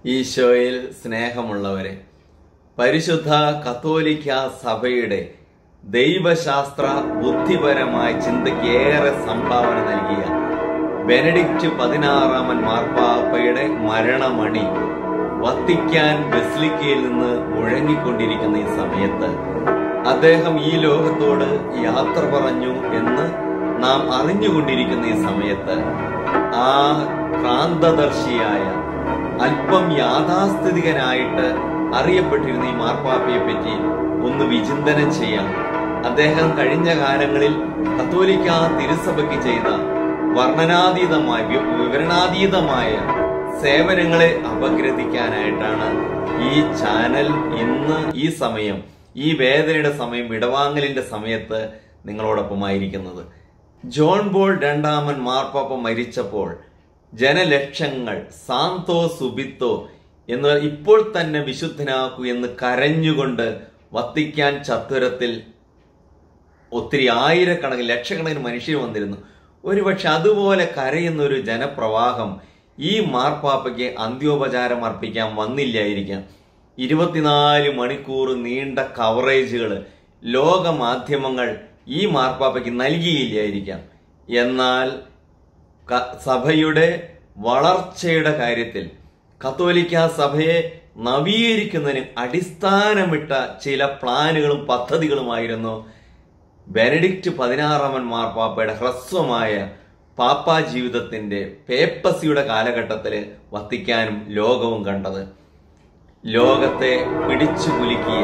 ഈശോയിൽ സ്നേഹമുള്ളവരെ പരിശുദ്ധ കത്തോലിക്ക സഭയുടെ ദൈവശാസ്ത്ര ബുദ്ധിപരമായ ചിന്തയ്ക്ക് ഏറെ സംഭാവന നൽകിയ ബെനഡിക്റ്റ് പതിനാറാമൻ മാർപ്പാപ്പയുടെ മരണമണി വത്തിക്കാൻ ബെസ്ലിക്കയിൽ നിന്ന് മുഴങ്ങിക്കൊണ്ടിരിക്കുന്ന ഈ സമയത്ത് അദ്ദേഹം ഈ ലോകത്തോട് യാത്ര പറഞ്ഞു എന്ന് നാം അറിഞ്ഞുകൊണ്ടിരിക്കുന്ന ഈ സമയത്ത് ആ ക്രാന്തദർശിയായ അല്പം യാഥാസ്ഥിതികനായിട്ട് അറിയപ്പെട്ടിരുന്ന ഈ മാർപ്പാപ്പയെ പറ്റി ഒന്ന് വിചിന്തനം ചെയ്യാം അദ്ദേഹം കഴിഞ്ഞ കാലങ്ങളിൽ കത്തോലിക്ക തിരുസഭയ്ക്ക് ചെയ്ത വർണ്ണനാതീതമായ വി- വിവരണാതീതമായ സേവനങ്ങളെ അപഗ്രഥിക്കാനായിട്ടാണ് ഈ ചാനൽ ഇന്ന് ഈ സമയം ഈ വേദനയുടെ സമയം ഇടവാങ്ങലിന്റെ സമയത്ത് നിങ്ങളോടൊപ്പമായിരിക്കുന്നത് ജോൺ ബോൾ രണ്ടാമൻ മാർപ്പാപ്പ മരിച്ചപ്പോൾ ജനലക്ഷങ്ങൾ സാന്തോ സുബിത്തോ എന്ന് ഇപ്പോൾ തന്നെ വിശുദ്ധനാക്കൂ എന്ന് കരഞ്ഞുകൊണ്ട് വത്തിക്കാൻ ചത്തുരത്തിൽ ഒത്തിരി ആയിരക്കണക്കിന് ലക്ഷക്കണക്കിന് മനുഷ്യർ വന്നിരുന്നു ഒരുപക്ഷെ അതുപോലെ കരയുന്ന ഒരു ജനപ്രവാഹം ഈ മാർപ്പാപ്പയ്ക്ക് അന്ത്യോപചാരം അർപ്പിക്കാൻ വന്നില്ലായിരിക്കാം ഇരുപത്തിനാല് മണിക്കൂർ നീണ്ട കവറേജുകൾ ലോക മാധ്യമങ്ങൾ ഈ മാർപ്പാപ്പയ്ക്ക് നൽകിയില്ലായിരിക്കാം എന്നാൽ ക- സഭയുടെ വളർച്ചയുടെ കാര്യത്തിൽ കത്തോലിക്ക സഭയെ നവീകരിക്കുന്നതിന് അടിസ്ഥാനമിട്ട ചില പ്ലാനുകളും പദ്ധതികളുമായിരുന്നു ബെനഡിക്റ്റ് പതിനാറാമൻ മാർപ്പാപ്പയുടെ ഹ്രസ്വമായ പാപ്പാ ജീവിതത്തിന്റെ പേപ്പസിയുടെ കാലഘട്ടത്തിൽ വത്തിക്കാനും ലോകവും കണ്ടത് ലോകത്തെ പിടിച്ചു കുലുക്കിയ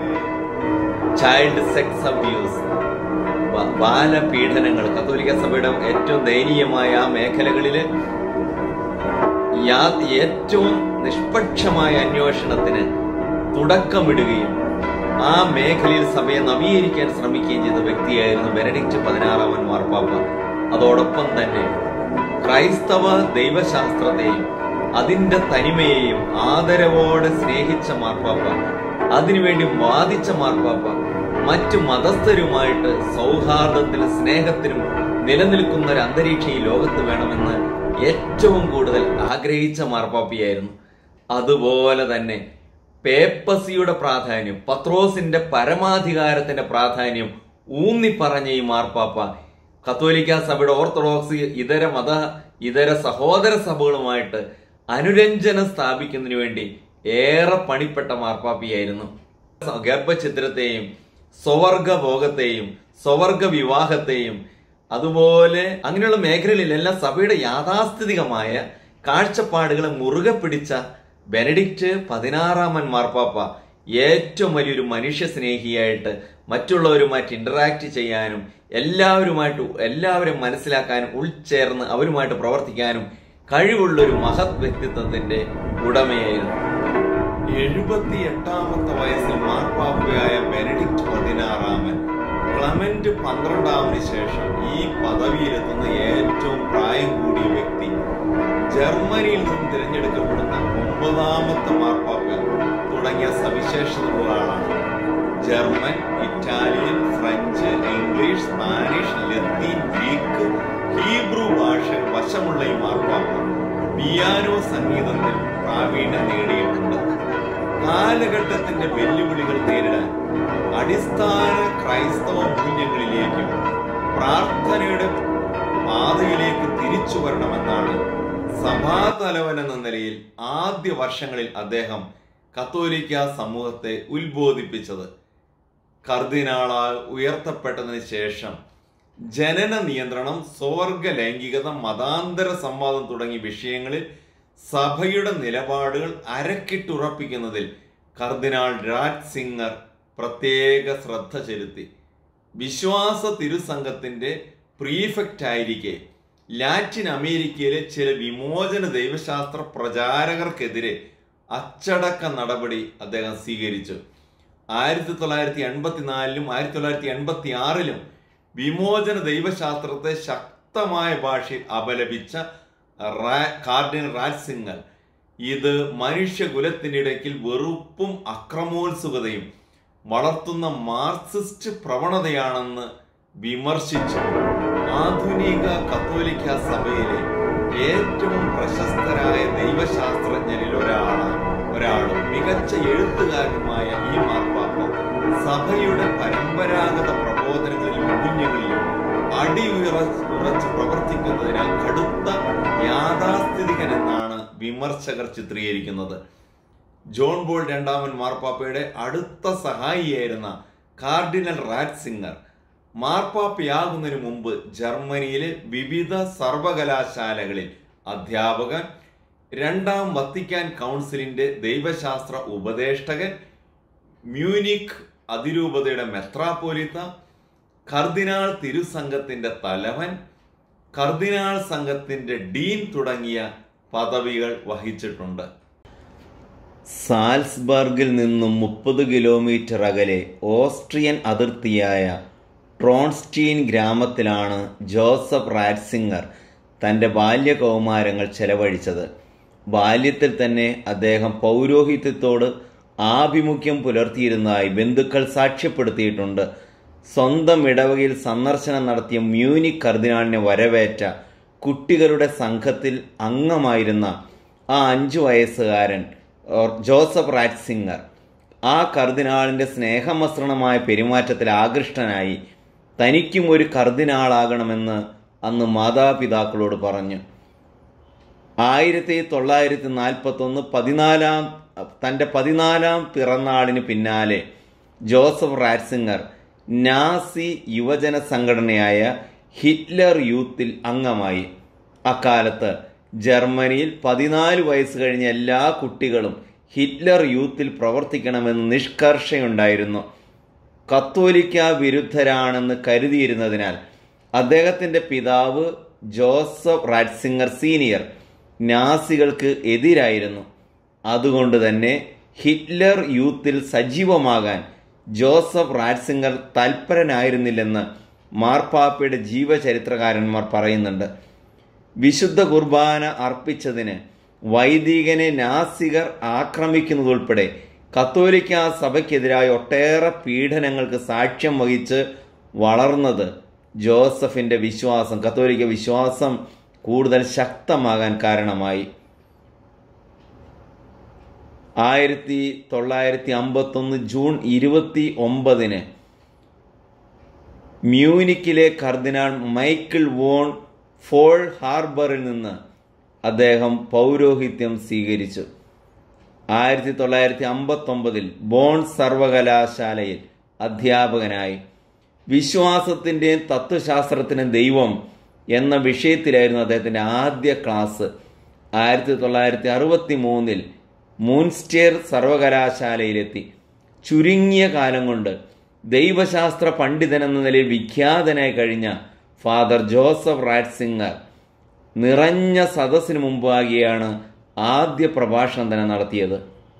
ചൈൽഡ് സെക്സ് അബ്യൂസ് ബ- ബാലപീഡനങ്ങൾ കത്തോലിക്ക സഭയുടെ ഏറ്റവും ദയനീയമായ ആ മേഖലകളില് യാ- ഏറ്റവും നിഷ്പക്ഷമായ അന്വേഷണത്തിന് തുടക്കമിടുകയും ആ മേഖലയിൽ സഭയെ നവീകരിക്കാൻ ശ്രമിക്കുകയും ചെയ്ത വ്യക്തിയായിരുന്നു ബെനഡിക്റ്റ് പതിനാറാമൻ മാർപ്പാപ്പ അതോടൊപ്പം തന്നെ ക്രൈസ്തവ ദൈവശാസ്ത്രത്തെയും അതിന്റെ തനിമയെയും ആദരവോടെ സ്നേഹിച്ച മാർപ്പാപ്പ അതിനുവേണ്ടി വാദിച്ച മാർപ്പാപ്പ മറ്റു മതസ്ഥരുമായിട്ട് സൗഹാർദ്ദത്തിലും സ്നേഹത്തിലും നിലനിൽക്കുന്ന ഒരു അന്തരീക്ഷം ഈ ലോകത്ത് വേണമെന്ന് ഏറ്റവും കൂടുതൽ ആഗ്രഹിച്ച മാർപ്പാപ്പിയായിരുന്നു അതുപോലെ തന്നെ പേപ്പസിയുടെ പ്രാധാന്യം പത്രോസിന്റെ പരമാധികാരത്തിന്റെ പ്രാധാന്യം ഊന്നി പറഞ്ഞ ഈ മാർപ്പാപ്പ കത്തോലിക്ക സഭയുടെ ഓർത്തഡോക്സ് ഇതര മത ഇതര സഹോദര സഭകളുമായിട്ട് അനുരഞ്ജനം സ്ഥാപിക്കുന്നതിന് വേണ്ടി ഏറെ പണിപ്പെട്ട മാർപ്പാപ്പിയായിരുന്നു ഗർഭഛിദ്രത്തെയും സ്വവർഗ ഭോഗത്തെയും സ്വവർഗ വിവാഹത്തെയും അതുപോലെ അങ്ങനെയുള്ള മേഖലകളിലെല്ലാം സഭയുടെ യാഥാസ്ഥിതികമായ കാഴ്ചപ്പാടുകളെ മുറുകെ പിടിച്ച ബെനഡിക്റ്റ് പതിനാറാമൻ മാർപ്പാപ്പ ഏറ്റവും വലിയൊരു മനുഷ്യ സ്നേഹിയായിട്ട് മറ്റുള്ളവരുമായിട്ട് ഇന്ററാക്ട് ചെയ്യാനും എല്ലാവരുമായിട്ട് എല്ലാവരും മനസ്സിലാക്കാനും ഉൾച്ചേർന്ന് അവരുമായിട്ട് പ്രവർത്തിക്കാനും കഴിവുള്ള ഒരു മഹത് വ്യക്തിത്വത്തിന്റെ ഉടമയായിരുന്നു എഴുപത്തി എട്ടാമത്തെ വയസ്സിൽ മാർപ്പാപ്പയായ ബെനഡിക്റ്റ് പതിനാറാമൻ ക്ലമന്റ് പന്ത്രണ്ടാമന് ശേഷം ഈ പദവിയിലെത്തുന്ന ഏറ്റവും പ്രായം കൂടിയ വ്യക്തി ജർമ്മനിയിൽ നിന്ന് തിരഞ്ഞെടുക്കപ്പെടുന്ന ഒമ്പതാമത്തെ മാർപ്പാപ്പ തുടങ്ങിയ സവിശേഷതകളുള്ള ആളാണ് German Italian French English Spanish ലത്തീൻ ഗ്രീക്ക് ഹീബ്രു ഭാഷകൾ വശമുള്ള ഈ മാർപ്പാപ്പ പിയാനോ സംഗീതത്തിൽ പ്രാവീണ്യം നേടിയിട്ടുണ്ട് കാലഘട്ടത്തിന്റെ വെല്ലുവിളികൾ നേരിടാൻ അടിസ്ഥാന ക്രൈസ്തവ മൂല്യങ്ങളിലേക്കും പ്രാർത്ഥനയുടെ പാതയിലേക്ക് തിരിച്ചു വരണമെന്നാണ് സഭാതലവൻ എന്ന നിലയിൽ ആദ്യ വർഷങ്ങളിൽ അദ്ദേഹം കത്തോലിക്ക സമൂഹത്തെ ഉത്ബോധിപ്പിച്ചത് കർദിനാളാൽ ഉയർത്തപ്പെട്ടതിന് ശേഷം ജനന നിയന്ത്രണം സ്വർഗ ലൈംഗികത മതാന്തര സംവാദം തുടങ്ങിയ വിഷയങ്ങളിൽ സഭയുടെ നിലപാടുകൾ അരക്കിട്ടുറപ്പിക്കുന്നതിൽ കർദിനാൾ രാജ് സിംഗർ പ്രത്യേക ശ്രദ്ധ ചെലുത്തി വിശ്വാസ തിരുസംഘത്തിന്റെ പ്രീഫെക്റ്റ് ആയിരിക്കെ ലാറ്റിൻ അമേരിക്കയിലെ ചില വിമോചന ദൈവശാസ്ത്ര പ്രചാരകർക്കെതിരെ അച്ചടക്ക നടപടി അദ്ദേഹം സ്വീകരിച്ചു ആയിരത്തി തൊള്ളായിരത്തി എൺപത്തിനാലിലും ആയിരത്തി തൊള്ളായിരത്തി എൺപത്തി ആറിലും വിമോചന ദൈവശാസ്ത്രത്തെ ശക്തമായ ഭാഷയിൽ അപലപിച്ച റാ- കാർഡിനൽ റാറ്റ്സിംഗർ ഇത് മനുഷ്യകുലത്തിനിടയ്ക്കിൽ വെറുപ്പും അക്രമോത്സുകതയും വളർത്തുന്ന മാർക്സിസ്റ്റ് പ്രവണതയാണെന്ന് വിമർശിച്ചു ആധുനിക കത്തോലിക്ക സഭയിലെ ഏറ്റവും പ്രശസ്തരായ ദൈവശാസ്ത്രജ്ഞരിൽ ഒരാളാണ് ഒരാളും മികച്ച എഴുത്തുകാരനുമായ ഈ മാർപ്പാപ്പ സഭയുടെ പരമ്പരാഗത പ്രബോധനങ്ങളിലും മൂല്യങ്ങളിലും അടിയുറ ഉറച്ച് പ്രവർത്തിക്കുന്നതിനാൽ കടുത്ത യാഥാസ്ഥിതികൻ എന്നാണ് വിമർശകർ ചിത്രീകരിക്കുന്നത് ജോൺ ബോൾ രണ്ടാമൻ മാർപ്പാപ്പയുടെ അടുത്ത സഹായിയായിരുന്ന കാർഡിനൽ റാറ്റ്സിംഗർ മാർപ്പാപ്പയാകുന്നതിന് മുമ്പ് ജർമ്മനിയിലെ വിവിധ സർവകലാശാലകളിൽ അധ്യാപകൻ രണ്ടാം വത്തിക്കാൻ കൗൺസിലിന്റെ ദൈവശാസ്ത്ര ഉപദേഷ്ടകൻ മ്യൂനിക് അതിരൂപതയുടെ മെത്രാപ്പോലിത്ത കർദിനാൾ തിരുസംഘത്തിന്റെ തലവൻ കർദിനാൾ സംഘത്തിന്റെ ഡീൻ തുടങ്ങിയ പദവികൾ വഹിച്ചിട്ടുണ്ട് സാൽസ്ബർഗിൽ നിന്നും മുപ്പത് കിലോമീറ്റർ അകലെ ഓസ്ട്രിയൻ അതിർത്തിയായ ട്രോൺസ്റ്റീൻ ഗ്രാമത്തിലാണ് ജോസഫ് റാറ്റ്സിംഗർ തൻ്റെ ബാല്യകൗമാരങ്ങൾ ചെലവഴിച്ചത് ബാല്യത്തിൽ തന്നെ അദ്ദേഹം പൗരോഹിത്യത്തോട് ആഭിമുഖ്യം പുലർത്തിയിരുന്നതായി ബന്ധുക്കൾ സാക്ഷ്യപ്പെടുത്തിയിട്ടുണ്ട് സ്വന്തം ഇടവകയിൽ സന്ദർശനം നടത്തിയ മ്യൂനിക് കർദിനാളിനെ വരവേറ്റ കുട്ടികളുടെ സംഘത്തിൽ അംഗമായിരുന്ന ആ അഞ്ചു വയസ്സുകാരൻ ജോസഫ് റാറ്റ്സിംഗർ ആ കർദിനാളിന്റെ സ്നേഹമസൃണമായ പെരുമാറ്റത്തിൽ ആകൃഷ്ടനായി തനിക്കും ഒരു കർദിനാളാകണമെന്ന് അന്ന് മാതാപിതാക്കളോട് പറഞ്ഞു ആയിരത്തി തൊള്ളായിരത്തി നാൽപ്പത്തി ഒന്ന് പതിനാലാം തൻ്റെ പതിനാലാം പിറന്നാളിന് പിന്നാലെ ജോസഫ് റാറ്റ്സിംഗർ നാസി യുവജന സംഘടനയായ ഹിറ്റ്ലർ യൂത്തിൽ അംഗമായി അക്കാലത്ത് ജർമ്മനിയിൽ പതിനാല് വയസ്സ് കഴിഞ്ഞ എല്ലാ കുട്ടികളും ഹിറ്റ്ലർ യൂത്തിൽ പ്രവർത്തിക്കണമെന്ന് നിഷ്കർഷയുണ്ടായിരുന്നു കത്തോലിക്ക വിരുദ്ധരാണെന്ന് കരുതിയിരുന്നതിനാൽ അദ്ദേഹത്തിന്റെ പിതാവ് ജോസഫ് റാറ്റ്സിംഗർ സീനിയർ നാസികൾക്ക് എതിരായിരുന്നു അതുകൊണ്ട് തന്നെ ഹിറ്റ്ലർ യൂത്തിൽ സജീവമാകാൻ ജോസഫ് റാറ്റ്സിംഗർ തൽപരനായിരുന്നില്ലെന്ന് മാർപ്പാപ്പയുടെ ജീവചരിത്രകാരന്മാർ പറയുന്നുണ്ട് വിശുദ്ധ കുർബാന അർപ്പിച്ചതിന് വൈദികനെ നാസികർ ആക്രമിക്കുന്നതുൾപ്പെടെ കത്തോലിക്ക സഭയ്ക്കെതിരായ ഒട്ടേറെ പീഡനങ്ങൾക്ക് സാക്ഷ്യം വഹിച്ച് വളർന്നത് ജോസഫിന്റെ വിശ്വാസം കത്തോലിക്ക വിശ്വാസം കൂടുതൽ ശക്തമാകാൻ കാരണമായി ആയിരത്തി തൊള്ളായിരത്തി അമ്പത്തൊന്ന് ജൂൺ ഇരുപത്തി ഒമ്പതിന് മ്യൂനിക്കിലെ കർദിനാൾ മൈക്കിൾ വോൺ ഫോൾ ഹാർബറിൽ നിന്ന് അദ്ദേഹം പൗരോഹിത്യം സ്വീകരിച്ചു ആയിരത്തി തൊള്ളായിരത്തി അമ്പത്തൊമ്പതിൽ ബോൺ സർവകലാശാലയിൽ അധ്യാപകനായി വിശ്വാസത്തിൻ്റെയും തത്വശാസ്ത്രത്തിനും ദൈവം എന്ന വിഷയത്തിലായിരുന്നു അദ്ദേഹത്തിൻ്റെ ആദ്യ ക്ലാസ് ആയിരത്തി തൊള്ളായിരത്തി അറുപത്തി മൂന്നിൽ മൂൺസ്റ്റേർ സർവകലാശാലയിലെത്തി ചുരുങ്ങിയ കാലം കൊണ്ട് ദൈവശാസ്ത്ര പണ്ഡിതൻ എന്ന നിലയിൽ വിഖ്യാതനായി കഴിഞ്ഞ ഫാദർ ജോസഫ് റാറ്റ്സിംഗർ നിറഞ്ഞ സദസ്സിന് മുമ്പാകിയാണ് ആദ്യ പ്രഭാഷണം തന്നെ നടത്തിയത്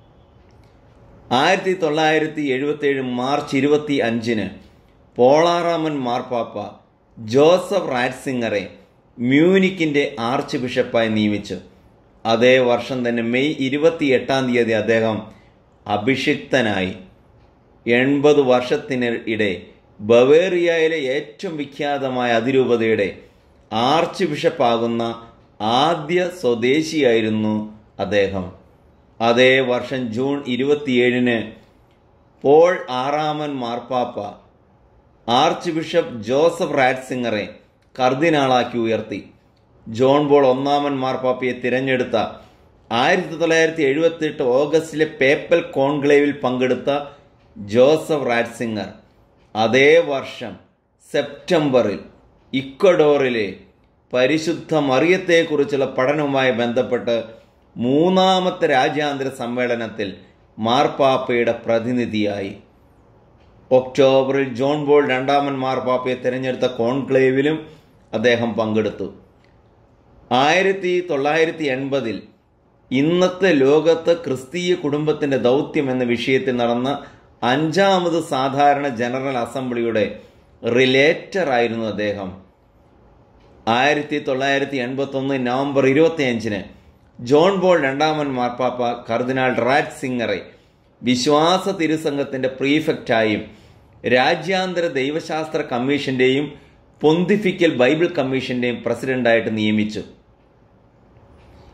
ആയിരത്തി തൊള്ളായിരത്തി എഴുപത്തി ഏഴ് മാർച്ച് ഇരുപത്തി അഞ്ചിന് പോളാറാമൻ മാർപ്പാപ്പ ജോസഫ് റാറ്റ്സിംഗറെ മ്യൂനിക്കിന്റെ ആർച്ച് ബിഷപ്പായി നിയമിച്ചു അതേ വർഷം തന്നെ മെയ് ഇരുപത്തി എട്ടാം തീയതി അദ്ദേഹം അഭിഷിക്തനായി എൺപത് വർഷത്തിന് ഇടെ ബവേറിയയിലെ ഏറ്റവും വിഖ്യാതമായ അതിരൂപതയുടെ ആർച്ച് ബിഷപ്പാകുന്ന ആദ്യ സ്വദേശിയായിരുന്നു അദ്ദേഹം അതേ വർഷം ജൂൺ ഇരുപത്തിയേഴിന് പോൾ ആറാമൻ മാർപ്പാപ്പ ആർച്ച് ബിഷപ്പ് ജോസഫ് റാറ്റ്സിംഗറെ കർദിനാളാക്കി ഉയർത്തി ജോൺ ബോൾ ഒന്നാമൻ മാർപ്പാപ്പയെ തിരഞ്ഞെടുത്ത ആയിരത്തി തൊള്ളായിരത്തി എഴുപത്തി എട്ട് ഓഗസ്റ്റിലെ പേപ്പൽ കോൺക്ലേവിൽ പങ്കെടുത്ത ജോസഫ് റാറ്റ്സിംഗർ അതേ വർഷം സെപ്റ്റംബറിൽ ഇക്വഡോറിലെ പരിശുദ്ധ മറിയത്തെക്കുറിച്ചുള്ള പഠനവുമായി ബന്ധപ്പെട്ട് മൂന്നാമത്തെ രാജ്യാന്തര സമ്മേളനത്തിൽ മാർപ്പാപ്പയുടെ പ്രതിനിധിയായി ഒക്ടോബറിൽ ജോൺ ബോൾ രണ്ടാമൻ മാർപ്പാപ്പയെ തിരഞ്ഞെടുത്ത കോൺക്ലേവിലും അദ്ദേഹം പങ്കെടുത്തു ആയിരത്തി തൊള്ളായിരത്തി എൺപതിൽ ഇന്നത്തെ ലോകത്ത് ക്രിസ്തീയ കുടുംബത്തിന്റെ ദൗത്യം എന്ന വിഷയത്തിൽ നടന്ന അഞ്ചാമത് സാധാരണ ജനറൽ അസംബ്ലിയുടെ റിലേറ്റർ ആയിരുന്നു അദ്ദേഹം ആയിരത്തി തൊള്ളായിരത്തി എൺപത്തി ഒന്ന് നവംബർ ഇരുപത്തി അഞ്ചിന് ജോൺ ബോൾ രണ്ടാമൻ മാർപ്പാപ്പ കർദിനാൾ റാറ്റ് സിംഗറെ വിശ്വാസ തിരുസംഘത്തിന്റെ പ്രീഫെക്റ്റായും രാജ്യാന്തര ദൈവശാസ്ത്ര കമ്മീഷന്റെയും പൊന്തിഫിക്കൽ ബൈബിൾ കമ്മീഷന്റെയും പ്രസിഡന്റായിട്ട് നിയമിച്ചു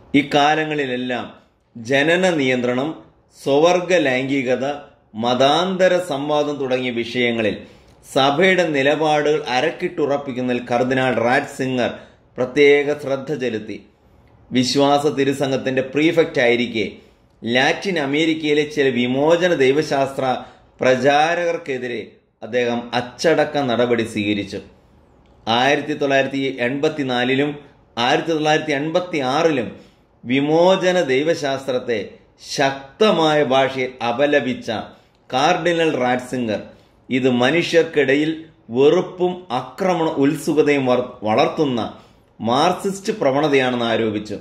ഇക്കാലങ്ങളിലെല്ലാം ജനന നിയന്ത്രണം സ്വവർഗ ലൈംഗികത മതാന്തര സംവാദം തുടങ്ങിയ വിഷയങ്ങളിൽ സഭയുടെ നിലപാടുകൾ അരക്കിട്ടുറപ്പിക്കുന്നതിൽ കർദിനാൾ റാറ്റ് സിംഗർ പ്രത്യേക ശ്രദ്ധ ചെലുത്തി വിശ്വാസ തിരുസംഘത്തിന്റെ പ്രീഫെക്റ്റ് ആയിരിക്കെ ലാറ്റിൻ അമേരിക്കയിലെ ചില വിമോചന ദൈവശാസ്ത്ര പ്രചാരകർക്കെതിരെ അദ്ദേഹം അച്ചടക്ക നടപടി സ്വീകരിച്ചു ആയിരത്തി തൊള്ളായിരത്തി എൺപത്തിനാലിലും ആയിരത്തി തൊള്ളായിരത്തി എൺപത്തി ആറിലും വിമോചന ദൈവശാസ്ത്രത്തെ ശക്തമായ ഭാഷയിൽ അപലപിച്ച കാർഡിനൽ റാറ്റ്സിംഗർ ഇത് മനുഷ്യർക്കിടയിൽ വെറുപ്പും ആക്രമണ ഉത്സുകതയും വർ- വളർത്തുന്ന മാർക്സിസ്റ്റ് പ്രവണതയാണെന്ന് ആരോപിച്ചു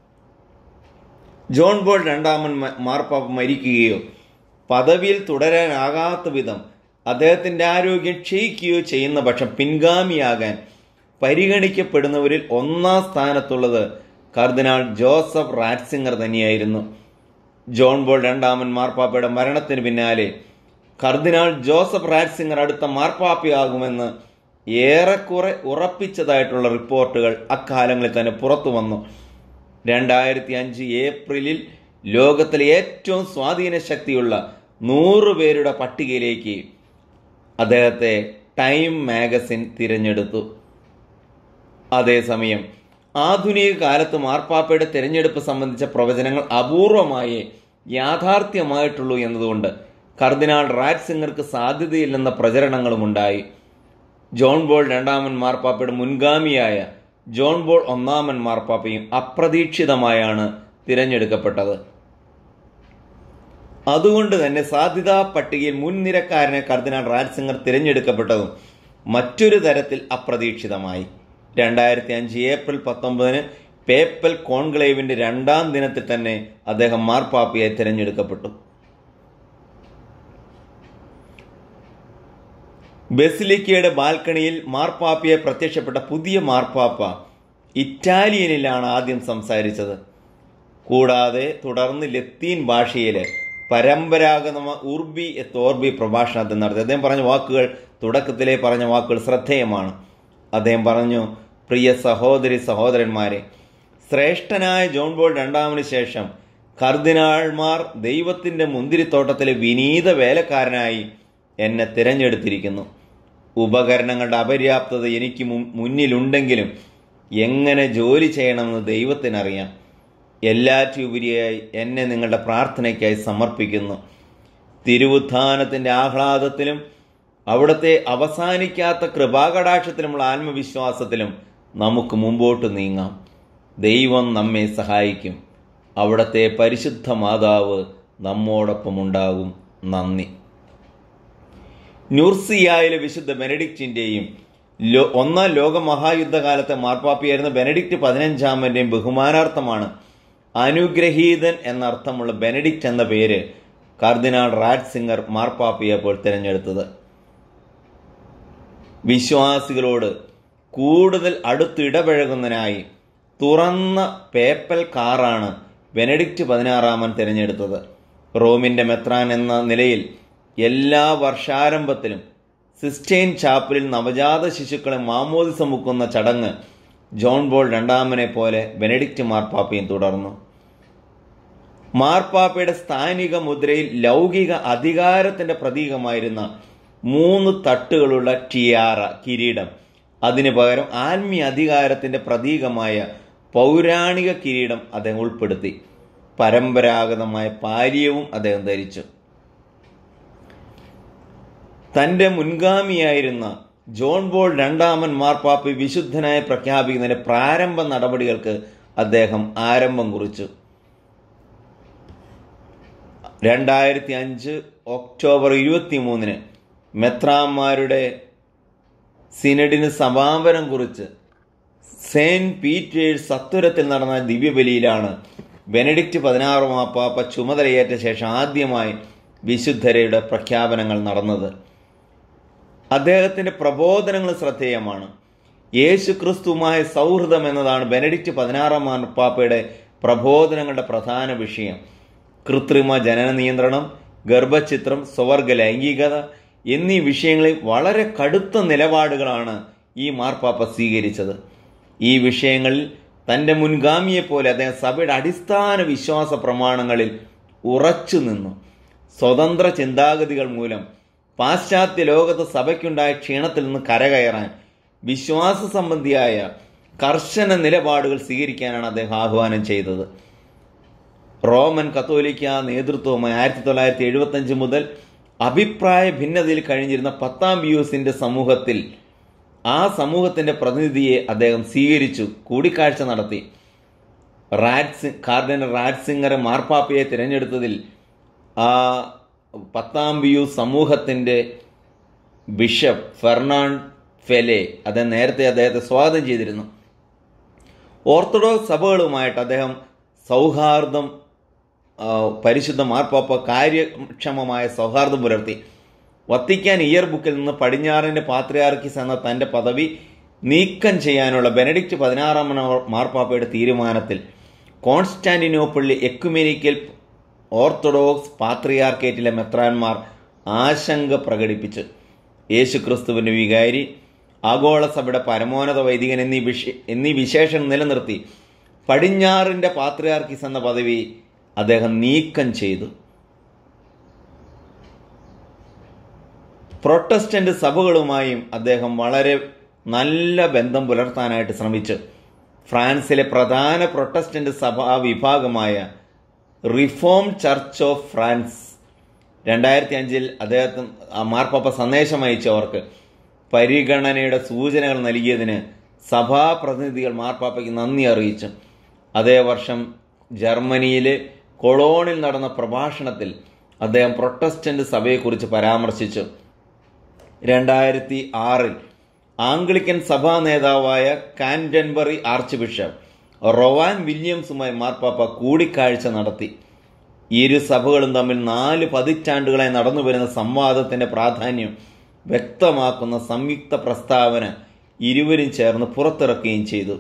ജോൺ ബോൾ രണ്ടാമൻ മ- മാർപ്പാപ്പ മരിക്കുകയോ പദവിയിൽ തുടരാനാകാത്ത വിധം അദ്ദേഹത്തിന്റെ ആരോഗ്യം ക്ഷയിക്കുകയോ ചെയ്യുന്ന പക്ഷം പിൻഗാമിയാകാൻ പരിഗണിക്കപ്പെടുന്നവരിൽ ഒന്നാം സ്ഥാനത്തുള്ളത് കർദിനാൾ ജോസഫ് റാറ്റ്സിംഗർ തന്നെയായിരുന്നു ജോൺ ബോൾ രണ്ടാമൻ മാർപ്പാപ്പയുടെ മരണത്തിന് പിന്നാലെ കർദിനാൾ ജോസഫ് റാറ്റ്സിംഗർ അടുത്ത മാർപ്പാപ്പയാകുമെന്ന് ഏറെക്കുറെ ഉറപ്പിച്ചതായിട്ടുള്ള റിപ്പോർട്ടുകൾ അക്കാലങ്ങളിൽ തന്നെ പുറത്തു വന്നു രണ്ടായിരത്തി അഞ്ച് ഏപ്രിലിൽ ലോകത്തിലെ ഏറ്റവും സ്വാധീന ശക്തിയുള്ള നൂറ് പേരുടെ പട്ടികയിലേക്ക് അദ്ദേഹത്തെ ടൈം മാഗസിൻ തിരഞ്ഞെടുത്തു അതേസമയം ആധുനിക കാലത്ത് മാർപ്പാപ്പയുടെ തിരഞ്ഞെടുപ്പ് സംബന്ധിച്ച പ്രവചനങ്ങൾ അപൂർവമായേ യാഥാർത്ഥ്യമായിട്ടുള്ളൂ എന്നതുകൊണ്ട് കർദിനാൾ റാറ്റ്സിംഗർക്ക് സാധ്യതയില്ലെന്ന പ്രചരണങ്ങളുമുണ്ടായി ജോൺ ബോൾ രണ്ടാമൻ മാർപ്പാപ്പയുടെ മുൻഗാമിയായ ജോൺ ബോൾ ഒന്നാമൻ മാർപ്പാപ്പയും അപ്രതീക്ഷിതമായാണ് തിരഞ്ഞെടുക്കപ്പെട്ടത് അതുകൊണ്ട് തന്നെ സാധ്യതാ പട്ടികയിൽ മുൻനിരക്കാരനെ കർദിനാൾ റാറ്റ്സിംഗർ തിരഞ്ഞെടുക്കപ്പെട്ടതും മറ്റൊരു തരത്തിൽ അപ്രതീക്ഷിതമായി രണ്ടായിരത്തി അഞ്ച് ഏപ്രിൽ പത്തൊമ്പതിന് പേപ്പൽ കോൺക്ലേവിന്റെ രണ്ടാം ദിനത്തിൽ തന്നെ അദ്ദേഹം മാർപ്പാപ്പയായി തിരഞ്ഞെടുക്കപ്പെട്ടു ബസിലിക്കയുടെ ബാൽക്കണിയിൽ മാർപ്പാപ്പയെ പ്രത്യക്ഷപ്പെട്ട പുതിയ മാർപ്പാപ്പ ഇറ്റാലിയനിലാണ് ആദ്യം സംസാരിച്ചത് കൂടാതെ തുടർന്ന് ലത്തീൻ ഭാഷയിലെ പരമ്പരാഗതമായ ഉർബി തോർബി പ്രഭാഷണം അദ്ദേഹം നടത്തി അദ്ദേഹം പറഞ്ഞ വാക്കുകൾ തുടക്കത്തിലെ പറഞ്ഞ വാക്കുകൾ ശ്രദ്ധേയമാണ് അദ്ദേഹം പറഞ്ഞു പ്രിയ സഹോദരി സഹോദരന്മാരെ ശ്രേഷ്ഠനായ ജോൺ ബോൾ രണ്ടാമന് ശേഷം കർദിനാൾമാർ ദൈവത്തിന്റെ മുന്തിരിത്തോട്ടത്തിലെ വിനീത വേലക്കാരനായി എന്നെ തിരഞ്ഞെടുത്തിരിക്കുന്നു ഉപകരണങ്ങളുടെ അപര്യാപ്തത എനിക്ക് മു- മുന്നിലുണ്ടെങ്കിലും എങ്ങനെ ജോലി ചെയ്യണമെന്ന് ദൈവത്തിനറിയാം എല്ലാറ്റുപരിയായി എന്നെ നിങ്ങളുടെ പ്രാർത്ഥനയ്ക്കായി സമർപ്പിക്കുന്നു തിരുവുത്ഥാനത്തിന്റെ ആഹ്ലാദത്തിലും അവിടുത്തെ അവസാനിക്കാത്ത കൃപാകടാക്ഷത്തിലുമുള്ള ആത്മവിശ്വാസത്തിലും നമുക്ക് മുമ്പോട്ട് നീങ്ങാം ദൈവം നമ്മെ സഹായിക്കും അവിടുത്തെ പരിശുദ്ധ മാതാവ് നമ്മോടൊപ്പം ഉണ്ടാകും നന്ദി ന്യൂർസിയായിലെ വിശുദ്ധ ബെനഡിക്റ്റിന്റെയും ലോ ഒന്നാം ലോക മഹായുദ്ധകാലത്തെ മാർപ്പാപ്പയായിരുന്ന ബെനഡിക്റ്റ് പതിനഞ്ചാമന്റെയും ബഹുമാനാർത്ഥമാണ് അനുഗ്രഹീതൻ എന്നർത്ഥമുള്ള ബെനഡിക്റ്റ് എന്ന പേര് കർദിനാൾ റാറ്റ്സിംഗർ മാർപ്പാപ്പയപ്പോൾ തിരഞ്ഞെടുത്തത് വിശ്വാസികളോട് കൂടുതൽ അടുത്തിടപഴകുന്നതിനായി തുറന്ന പേപ്പൽ കാറാണ് ബെനഡിക്റ്റ് പതിനാറാമൻ തിരഞ്ഞെടുത്തത് റോമിന്റെ മെത്രാൻ എന്ന നിലയിൽ എല്ലാ വർഷാരംഭത്തിലും സിസ്റ്റൈൻ ചാപ്പലിൽ നവജാത ശിശുക്കളെ മാമോദിസ മുക്കുന്ന ചടങ്ങ് ജോൺ ബോൾ രണ്ടാമനെ പോലെ ബെനഡിക്റ്റ് മാർപ്പാപ്പയും തുടർന്നു മാർപ്പാപ്പയുടെ സ്ഥാനിക മുദ്രയിൽ ലൗകിക അധികാരത്തിന്റെ പ്രതീകമായിരുന്ന മൂന്ന് തട്ടുകളുള്ള ടിയാറ കിരീടം അതിനു പകരം ആത്മീയ അധികാരത്തിന്റെ പ്രതീകമായ പൗരാണിക കിരീടം അദ്ദേഹം ഉൾപ്പെടുത്തി പരമ്പരാഗതമായ പാര്യവും അദ്ദേഹം ധരിച്ചു തന്റെ മുൻഗാമിയായിരുന്ന ജോൺ ബോൾ രണ്ടാമൻ മാർപ്പാപ്പ വിശുദ്ധനായി പ്രഖ്യാപിക്കുന്നതിന്റെ പ്രാരംഭ നടപടികൾക്ക് അദ്ദേഹം ആരംഭം കുറിച്ചു രണ്ടായിരത്തി അഞ്ച് ഒക്ടോബർ ഇരുപത്തി മൂന്നിന് മെത്രാന്മാരുടെ സിനഡിന് സമാപനം കുറിച്ച് സെയിന്റ് പീറ്റേഴ്സ് സത്വരത്തിൽ നടന്ന ദിവ്യബലിയിലാണ് ബെനഡിക്റ്റ് പതിനാറ് മാപ്പാപ്പ ചുമതലയേറ്റ ശേഷം ആദ്യമായി വിശുദ്ധരയുടെ പ്രഖ്യാപനങ്ങൾ നടന്നത് അദ്ദേഹത്തിന്റെ പ്രബോധനങ്ങൾ ശ്രദ്ധേയമാണ് യേശു ക്രിസ്തുവുമായ സൗഹൃദം എന്നതാണ് ബെനഡിക്റ്റ് പതിനാറാം മാർപ്പാപ്പയുടെ പ്രബോധനങ്ങളുടെ പ്രധാന വിഷയം കൃത്രിമ ജനന നിയന്ത്രണം ഗർഭചിത്രം സ്വവർഗ ലൈംഗികത എന്നീ വിഷയങ്ങളിൽ വളരെ കടുത്ത നിലപാടുകളാണ് ഈ മാർപ്പാപ്പ സ്വീകരിച്ചത് ഈ വിഷയങ്ങളിൽ തന്റെ മുൻഗാമിയെപ്പോലെ അദ്ദേഹം സഭയുടെ അടിസ്ഥാന വിശ്വാസ പ്രമാണങ്ങളിൽ ഉറച്ചു നിന്നു സ്വതന്ത്ര ചിന്താഗതികൾ മൂലം പാശ്ചാത്യ ലോകത്ത് സഭയ്ക്കുണ്ടായ ക്ഷീണത്തിൽ നിന്ന് കരകയറാൻ വിശ്വാസ സംബന്ധിയായ കർശന നിലപാടുകൾ സ്വീകരിക്കാനാണ് അദ്ദേഹം ആഹ്വാനം ചെയ്തത് റോമൻ കത്തോലിക്ക നേതൃത്വവുമായി ആയിരത്തി തൊള്ളായിരത്തി എഴുപത്തഞ്ച് മുതൽ അഭിപ്രായ ഭിന്നതയിൽ കഴിഞ്ഞിരുന്ന പത്താം പിയൂസിന്റെ സമൂഹത്തിൽ ആ സമൂഹത്തിന്റെ പ്രതിനിധിയെ അദ്ദേഹം സ്വീകരിച്ചു കൂടിക്കാഴ്ച നടത്തി റാറ്റ്സി കാർഡിനൽ റാറ്റ്സിംഗറെ മാർപ്പാപ്പയെ തിരഞ്ഞെടുത്തതിൽ ആ പത്താം പിയൂസ് സമൂഹത്തിന്റെ ബിഷപ്പ് ഫെർണാണ്ട് ഫെലെ അദ്ദേഹം നേരത്തെ അദ്ദേഹത്തെ സ്വാഗതം ചെയ്തിരുന്നു ഓർത്തഡോക്സ് സഭകളുമായിട്ട് അദ്ദേഹം സൗഹാർദ്ദം ആ, പരിശുദ്ധ മാർപ്പാപ്പ കാര്യക്ഷമമായ സൗഹാർദ്ദം പുലർത്തി വത്തിക്കാൻ ഇയർ ബുക്കിൽ നിന്ന് പടിഞ്ഞാറിന്റെ പാത്രിയാർക്കിസ് എന്ന തന്റെ പദവി നീക്കം ചെയ്യാനുള്ള ബെനഡിക്റ്റ് പതിനാറാം മാർപ്പാപ്പയുടെ തീരുമാനത്തിൽ കോൺസ്റ്റാന്റിനോപ്പിളിലെ എക്കുമെനിക്കൽ ഓർത്തഡോക്സ് പാത്രിയാർക്കേറ്റിലെ മെത്രാന്മാർ ആശങ്ക പ്രകടിപ്പിച്ചു യേശുക്രിസ്തുവിന്റെ വികാരി ആഗോള സഭയുടെ പരമോന്നത വൈദികൻ എന്നീ വിശ എന്നീ വിശേഷണം നിലനിർത്തി പടിഞ്ഞാറിന്റെ പാത്രിയാർക്കിസ് എന്ന പദവി അദ്ദേഹം നീക്കം ചെയ്തു പ്രൊട്ടസ്റ്റന്റ് സഭകളുമായും അദ്ദേഹം വളരെ നല്ല ബന്ധം പുലർത്താനായിട്ട് ശ്രമിച്ചു ഫ്രാൻസിലെ പ്രധാന പ്രൊട്ടസ്റ്റന്റ് സഭാ വിഭാഗമായ റിഫോം ചർച്ച് ഓഫ് ഫ്രാൻസ് രണ്ടായിരത്തി അഞ്ചിൽ അദ്ദേഹത്തിന് ആ മാർപ്പാപ്പ സന്ദേശം അയച്ചവർക്ക് പരിഗണനയുടെ സൂചനകൾ നൽകിയതിന് സഭാ പ്രതിനിധികൾ മാർപ്പാപ്പയ്ക്ക് നന്ദി അറിയിച്ചു അതേ വർഷം ജർമ്മനിയിലെ കൊളോണിൽ നടന്ന പ്രഭാഷണത്തിൽ അദ്ദേഹം പ്രൊട്ടസ്റ്റന്റ് സഭയെക്കുറിച്ച് പരാമർശിച്ചു രണ്ടായിരത്തി ആറിൽ ആംഗ്ലിക്കൻ സഭാ നേതാവായ കാൻഡൻബറി ആർച്ച് ബിഷപ്പ് റൊവാൻ വില്യംസുമായി മാർപ്പാപ്പ കൂടിക്കാഴ്ച നടത്തി ഇരു സഭകളും തമ്മിൽ നാല് പതിറ്റാണ്ടുകളായി നടന്നു വരുന്ന സംവാദത്തിന്റെ പ്രാധാന്യം വ്യക്തമാക്കുന്ന സംയുക്ത പ്രസ്താവന ഇരുവരും ചേർന്ന് പുറത്തിറക്കുകയും ചെയ്തു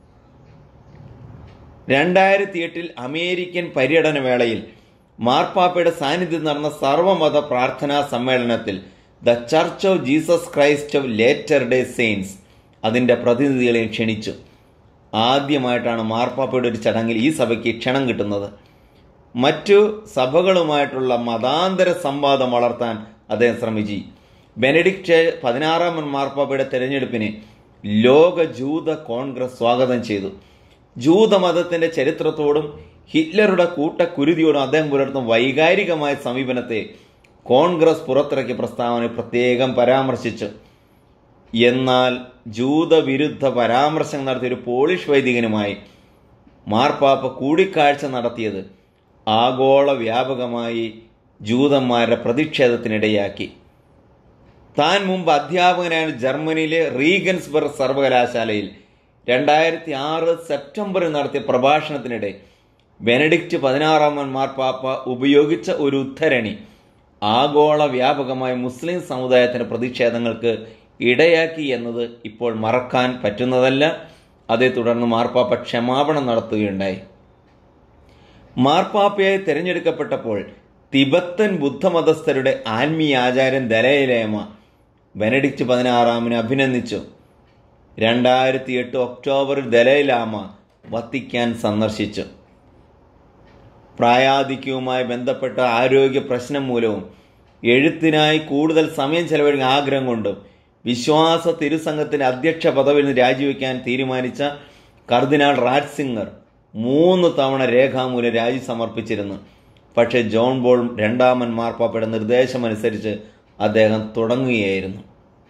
രണ്ടായിരത്തി എട്ടിൽ അമേരിക്കൻ പര്യടന വേളയിൽ മാർപ്പാപ്പയുടെ സാന്നിധ്യം നടന്ന സർവമത പ്രാർത്ഥനാ സമ്മേളനത്തിൽ the church of Jesus Christ of latter day saints അതിന്റെ പ്രതിനിധികളെ ക്ഷണിച്ചു ആദ്യമായിട്ടാണ് മാർപ്പാപ്പയുടെ ഒരു ചടങ്ങിൽ ഈ സഭയ്ക്ക് ക്ഷണം കിട്ടുന്നത് മറ്റു സഭകളുമായിട്ടുള്ള മതാന്തര സംവാദം വളർത്താൻ അദ്ദേഹം ശ്രമിച്ചു ബെനഡിക്റ്റ് പതിനാറാമൻ മാർപ്പാപ്പയുടെ തെരഞ്ഞെടുപ്പിനെ ലോക ജൂത കോൺഗ്രസ് സ്വാഗതം ചെയ്തു ജൂതമതത്തിന്റെ ചരിത്രത്തോടും ഹിറ്റ്ലറുടെ കൂട്ടക്കുരുതിയോടും അദ്ദേഹം പുലർത്തുന്ന വൈകാരികമായ സമീപനത്തെ കോൺഗ്രസ് പുറത്തിറക്കിയ പ്രസ്താവന പ്രത്യേകം പരാമർശിച്ചു എന്നാൽ ജൂതവിരുദ്ധ പരാമർശം നടത്തിയ ഒരു പോളിഷ് വൈദികനുമായി മാർപ്പാപ്പ കൂടിക്കാഴ്ച നടത്തിയത് ആഗോള വ്യാപകമായി ജൂതന്മാരുടെ പ്രതിഷേധത്തിനിടയാക്കി താൻ മുമ്പ് അധ്യാപകനായ ജർമ്മനിയിലെ റീഗൻസ്ബർഗ് സർവകലാശാലയിൽ രണ്ടായിരത്തി ആറ് സെപ്റ്റംബറിൽ നടത്തിയ പ്രഭാഷണത്തിനിടെ ബെനഡിക്റ്റ് പതിനാറാമൻ മാർപ്പാപ്പ ഉപയോഗിച്ച ഒരു ഉദ്ധരണി ആഗോള വ്യാപകമായ മുസ്ലിം സമുദായത്തിന്റെ പ്രതിഷേധങ്ങൾക്ക് ഇടയാക്കി എന്നത് ഇപ്പോൾ മറക്കാൻ പറ്റുന്നതല്ല അതേ തുടർന്ന് മാർപ്പാപ്പ ക്ഷമാപണം നടത്തുകയുണ്ടായി മാർപ്പാപ്പയായി തിരഞ്ഞെടുക്കപ്പെട്ടപ്പോൾ തിബത്തൻ ബുദ്ധമതസ്ഥരുടെ ആത്മീയ ആചാര്യൻ ദലൈലേമ ബെനഡിക്റ്റ് പതിനാറാമിനെ അഭിനന്ദിച്ചു രണ്ടായിരത്തി എട്ട് ഒക്ടോബറിൽ ദലൈലാമ വത്തിക്കാൻ സന്ദർശിച്ചു പ്രായാധിക്യവുമായി ബന്ധപ്പെട്ട ആരോഗ്യ പ്രശ്നം മൂലവും എഴുത്തിനായി കൂടുതൽ സമയം ചെലവഴിക്കുന്ന ആഗ്രഹം കൊണ്ടും വിശ്വാസ തിരുസംഘത്തിന്റെ അധ്യക്ഷ പദവിയിൽ നിന്ന് രാജിവെക്കാൻ തീരുമാനിച്ച കർദിനാൾ റാറ്റ്സിംഗർ മൂന്ന് തവണ രേഖാമൂലം രാജി സമർപ്പിച്ചിരുന്നു പക്ഷേ ജോൺ ബോൾ രണ്ടാമൻ മാർപ്പാപ്പയുടെ നിർദ്ദേശമനുസരിച്ച് അദ്ദേഹം തുടങ്ങുകയായിരുന്നു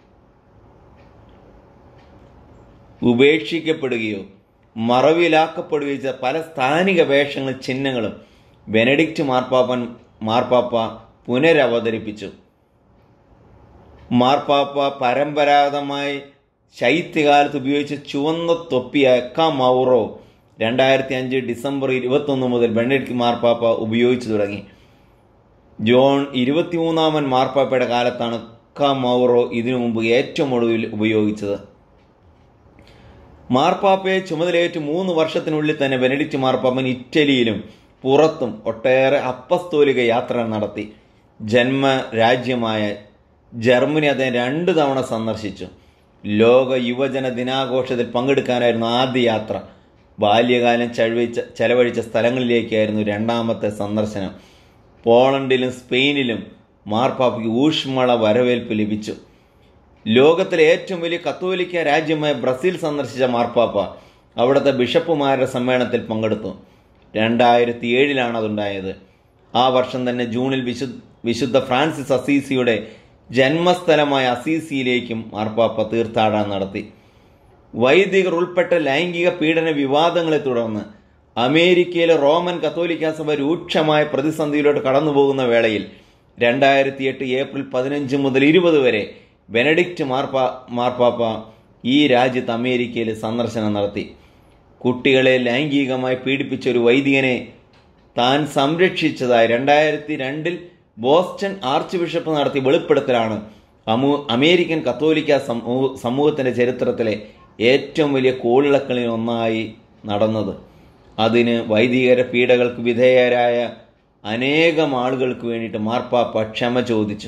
ഉപേക്ഷിക്കപ്പെടുകയോ മറവിലാക്കപ്പെടുകയോ ചെയ്ത പല സ്ഥാനിക വേഷങ്ങളും ചിഹ്നങ്ങളും ബെനഡിക്റ്റ് മാർപ്പാപ്പൻ മാർപ്പാപ്പ പുനരവതരിപ്പിച്ചു മാർപ്പാപ്പ പരമ്പരാഗതമായി ശൈത്യകാലത്ത് ഉപയോഗിച്ച ചുവന്ന തൊപ്പിയായ ക മൗറോ രണ്ടായിരത്തി അഞ്ച് ഡിസംബർ ഇരുപത്തൊന്ന് മുതൽ ബെനഡിക്റ്റ് മാർപ്പാപ്പ ഉപയോഗിച്ചു തുടങ്ങി ജോൺ ഇരുപത്തിമൂന്നാമൻ മാർപ്പാപ്പയുടെ കാലത്താണ് ക മൗറോ ഇതിനു മുമ്പ് ഏറ്റവും ഒടുവിൽ ഉപയോഗിച്ചത് മാർപ്പാപ്പയെ ചുമതലയേറ്റ് മൂന്ന് വർഷത്തിനുള്ളിൽ തന്നെ ബെനഡിക്റ്റ് മാർപ്പാപ്പൻ ഇറ്റലിയിലും പുറത്തും ഒട്ടേറെ അപ്പസ്തോലിക യാത്ര നടത്തി ജന്മ രാജ്യമായ ജർമ്മനി അദ്ദേഹം രണ്ട് തവണ സന്ദർശിച്ചു ലോക യുവജന ദിനാഘോഷത്തിൽ പങ്കെടുക്കാനായിരുന്നു ആദ്യ യാത്ര ബാല്യകാലം ചഴവിച്ച ചെലവഴിച്ച സ്ഥലങ്ങളിലേക്കായിരുന്നു രണ്ടാമത്തെ സന്ദർശനം പോളണ്ടിലും സ്പെയിനിലും മാർപ്പാപ്പയ്ക്ക് ഊഷ്മള വരവേൽപ്പ് ലഭിച്ചു ലോകത്തിലെ ഏറ്റവും വലിയ കത്തോലിക്ക രാജ്യമായ ബ്രസീൽ സന്ദർശിച്ച മാർപ്പാപ്പ അവിടുത്തെ ബിഷപ്പുമാരുടെ സമ്മേളനത്തിൽ പങ്കെടുത്തു രണ്ടായിരത്തി ഏഴിലാണ് അതുണ്ടായത് ആ വർഷം തന്നെ ജൂണിൽ വിശു വിശുദ്ധ ഫ്രാൻസിസ് അസീസിയുടെ ജന്മസ്ഥലമായ അസീസിയിലേക്കും മാർപ്പാപ്പ തീർത്ഥാടനം നടത്തി വൈദികർ ഉൾപ്പെട്ട ലൈംഗിക പീഡന വിവാദങ്ങളെ തുടർന്ന് അമേരിക്കയിലെ റോമൻ കത്തോലിക്ക സഭ രൂക്ഷമായ പ്രതിസന്ധിയിലോട്ട് കടന്നുപോകുന്ന വേളയിൽ രണ്ടായിരത്തി എട്ട് ഏപ്രിൽ പതിനഞ്ച് മുതൽ ഇരുപത് വരെ ബെനഡിക്റ്റ് മാർപ്പാ മാർപ്പാപ്പ ഈ രാജ്യത്ത് അമേരിക്കയിൽ സന്ദർശനം നടത്തി കുട്ടികളെ ലൈംഗികമായി പീഡിപ്പിച്ച ഒരു വൈദികനെ താൻ സംരക്ഷിച്ചതായി രണ്ടായിരത്തി രണ്ടിൽ ബോസ്റ്റൺ ആർച്ച് ബിഷപ്പ് നടത്തിയ വെളിപ്പെടുത്തലാണ് അമു അമേരിക്കൻ കത്തോലിക്ക സമൂഹ സമൂഹത്തിന്റെ ചരിത്രത്തിലെ ഏറ്റവും വലിയ കോളിളക്കളിൽ ഒന്നായി നടന്നത് അതിന് വൈദികര പീഡകൾക്ക് വിധേയരായ അനേകം ആളുകൾക്ക് വേണ്ടിയിട്ട് മാർപ്പാപ്പ ക്ഷമ ചോദിച്ചു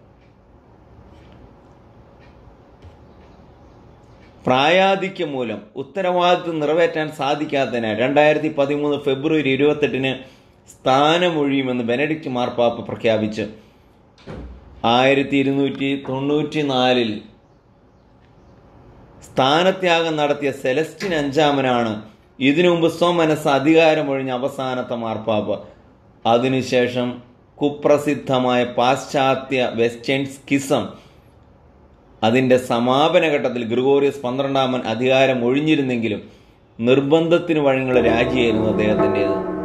പ്രായാധിക്യം മൂലം ഉത്തരവാദിത്വം നിറവേറ്റാൻ സാധിക്കാത്തതിന് രണ്ടായിരത്തി പതിമൂന്ന് ഫെബ്രുവരി ഇരുപത്തെട്ടിന് സ്ഥാനമൊഴിയുമെന്ന് ബെനഡിക്റ്റ് മാർപ്പാപ്പ പ്രഖ്യാപിച്ചു ആയിരത്തി ഇരുന്നൂറ്റി തൊണ്ണൂറ്റി നാലിൽ സ്ഥാനത്യാഗം നടത്തിയ സെലസ്റ്റിൻ അഞ്ചാമനാണ് ഇതിനു മുമ്പ് സ്വമനസ് അധികാരമൊഴിഞ്ഞ അവസാനത്തെ മാർപ്പാപ്പ അതിനുശേഷം കുപ്രസിദ്ധമായ പാശ്ചാത്യ വെസ്റ്റേൺ സ്കിസം അതിന്റെ സമാപന ഘട്ടത്തിൽ ഗ്രിഗോറിയസ് പന്ത്രണ്ടാമൻ അധികാരം ഒഴിഞ്ഞിരുന്നെങ്കിലും നിർബന്ധത്തിന് വഴങ്ങുള്ള രാജിയായിരുന്നു അദ്ദേഹത്തിൻ്റെത്